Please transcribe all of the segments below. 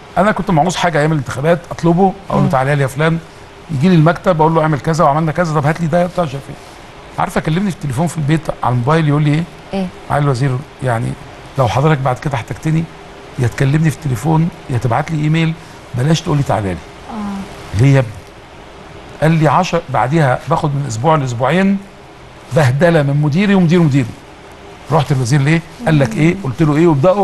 انا كنت معوز حاجه ايام الانتخابات اطلبه اقول له تعالى لي يا فلان يجي لي المكتب اقول له اعمل كذا وعملنا كذا طب هات لي ده بتاع مش عارف ايه عارفه كلمني في التليفون في البيت على الموبايل يقول لي ايه ايه معالي الوزير يعني لو حضرتك بعد كده احتجتني يا تكلمني في التليفون يا تبعت لي ايميل بلاش تقول لي تعالى لي ليه يا ابني قال لي 10 بعديها باخد من اسبوع لاسبوعين بهدله من مديري ومدير مديري رحت الوزير ليه قال لك ايه قلت له ايه وابداوا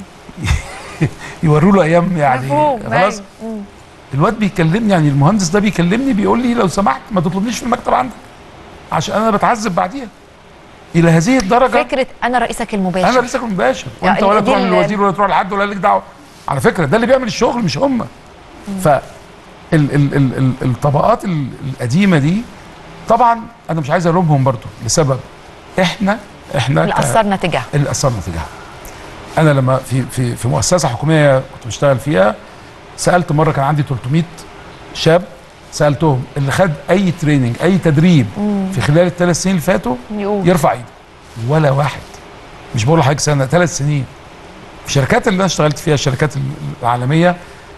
يوروا له ايام يعني مفهوم خلاص أيوة. مم. الواد بيكلمني يعني المهندس ده بيكلمني بيقول لي لو سمحت ما تطلبنيش في المكتب عندك عشان انا بتعذب بعديها الى هذه الدرجه فكره انا رئيسك المباشر انا رئيسك المباشر يعني وانت ولا دي تروح ال- للوزير ولا تروح لحد ولا لك دعوه على فكره ده اللي بيعمل الشغل مش هم ف ال ال ال ال الطبقات ال- القديمه دي طبعا انا مش عايز الومهم برضو لسبب احنا احنا اللي ك- اثرنا تجاهه اللي اثرنا تجاهها انا لما في في في مؤسسه حكوميه كنت بشتغل فيها سالت مره كان عندي 300 شاب سالتهم اللي خد اي تريننج اي تدريب في خلال الثلاث سنين اللي فاتوا يقول يرفع ايده ولا واحد مش بقول لحضرتك سنه ثلاث سنين في الشركات اللي انا اشتغلت فيها الشركات العالميه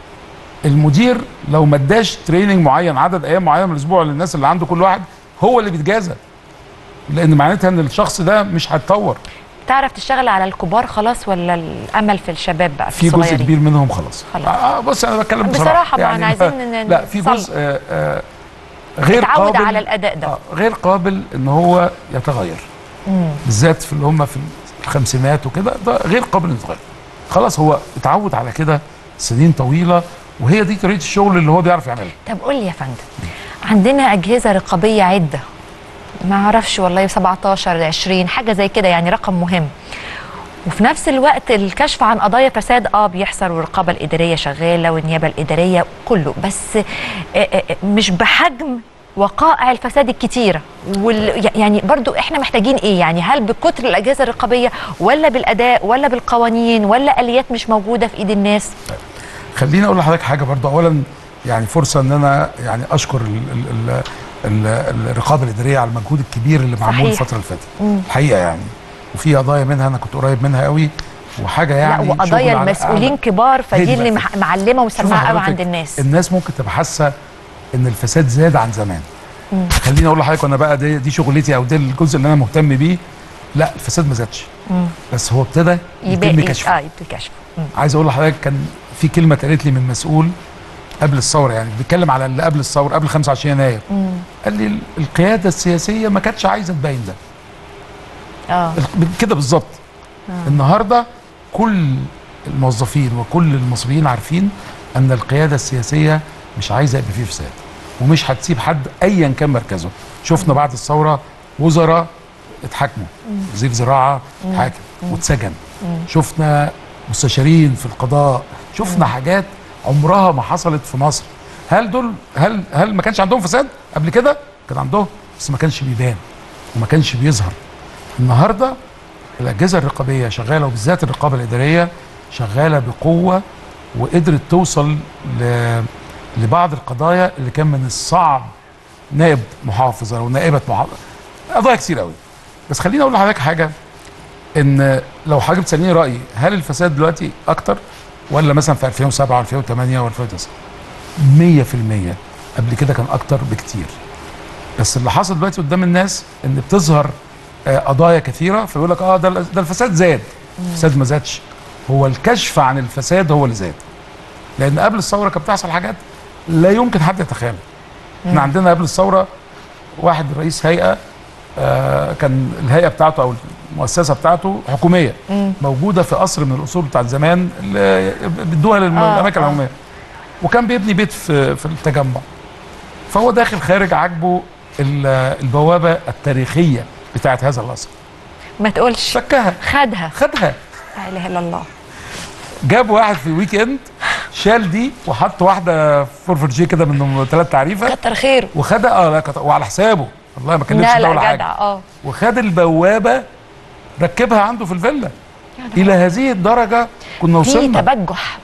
المدير لو ما اداش تريننج معين عدد ايام معينه من الاسبوع للناس اللي عنده كل واحد هو اللي بيتجازى لان معناتها ان الشخص ده مش هيتطور تعرف تشتغل على الكبار خلاص ولا الامل في الشباب بقى في في جزء الصغيرين كبير منهم خلاص خلاص. آه بص انا بتكلم بصراحه بصراحة ما أنا عايزين ن- لا في نصلح. جزء آه آه غير اتعود قابل على الاداء ده آه غير قابل ان هو يتغير مم. بالذات في اللي هم في الخمسينات وكده ده غير قابل انه يتغير خلاص هو اتعود على كده سنين طويله وهي دي طريقه الشغل اللي هو بيعرف يعملها طب قول لي يا فندم عندنا اجهزه رقابيه عده ما اعرفش والله 17 20 حاجه زي كده يعني رقم مهم وفي نفس الوقت الكشف عن قضايا فساد اه بيحصل والرقابه الاداريه شغاله والنيابه الاداريه كله بس آه، آه، آه، مش بحجم وقائع الفساد الكتيره وال يعني برضو احنا محتاجين ايه يعني هل بكتر الاجهزه الرقابيه ولا بالاداء ولا بالقوانين ولا اليات مش موجوده في ايد الناس خليني اقول لحضرتك حاجه برضو اولا يعني فرصه ان انا يعني اشكر ال ال ال ال الرقابه الاداريه على المجهود الكبير اللي معمول صحيح. الفتره اللي فاتت مم. الحقيقه يعني وفي قضايا منها انا كنت قريب منها قوي وحاجه يعني لا شغل وقضايا على المسؤولين أعلى- كبار هي فدي دي اللي بقى مح- معلمه شوف ومسمعه قوي حضرتك، عند الناس الناس ممكن تبقى حاسه ان الفساد زاد عن زمان مم. خليني اقول لحضرتك وانا بقى دي, دي شغلتي او ده الجزء اللي انا مهتم بيه لا الفساد ما زادش مم. بس هو ابتدى يتم يبقى كشفه اه يبقى كشف مم. عايز اقول لحضرتك كان في كلمه اتقالت لي من مسؤول قبل الثوره يعني بيتكلم على اللي قبل الثوره قبل 25 يناير مم. قال لي ال- القياده السياسيه ما كانتش عايزه تبين ده اه ال- كده بالظبط النهارده كل الموظفين وكل المصريين عارفين ان القياده السياسيه مش عايزه يبقى فيه فساد ومش هتسيب حد ايا كان مركزه شفنا بعد الثوره وزراء اتحاكموا وزير زراعه اتحاكم واتسجن شفنا مستشارين في القضاء شفنا حاجات عمرها ما حصلت في مصر هل دول هل هل ما كانش عندهم فساد قبل كده كان عندهم بس ما كانش بيبان وما كانش بيظهر النهارده الاجهزه الرقابيه شغاله وبالذات الرقابه الاداريه شغاله بقوه وقدرت توصل ل... لبعض القضايا اللي كان من الصعب نائب محافظ او نائبه محافظ قضايا كتير قوي بس خليني اقول لحضرتك حاجه ان لو حضرتك بتسالني رايي هل الفساد دلوقتي اكتر ولا مثلا في 2007 و2008 و2009 100% قبل كده كان اكتر بكتير بس اللي حصل دلوقتي قدام الناس ان بتظهر آه، قضايا كثيره فيقول لك اه ده ده الفساد زاد الفساد ما زادش هو الكشف عن الفساد هو اللي زاد لان قبل الثوره كانت بتحصل حاجات لا يمكن حد يتخيلها احنا عندنا قبل الثوره واحد رئيس هيئه آه كان الهيئه بتاعته او المؤسسه بتاعته حكوميه مم. موجوده في قصر من القصور بتاعت زمان اللي بيدوها آه، للاماكن آه. العموميه وكان بيبني بيت في في التجمع فهو داخل خارج عاجبه ال- البوابه التاريخيه بتاعت هذا القصر ما تقولش فكها خدها خدها لا اله الا الله جاب واحد في ويك اند شال دي وحط واحده فورفر جي كده من ثلاث تعريفه كتر خيره وخدها اه لا كت- وعلى حسابه والله ما كلفش لا الدوله لا حاجه جدع اه وخد البوابه ركبها عنده في الفيلا الى هذه الدرجه كنا في وصلنا تبجح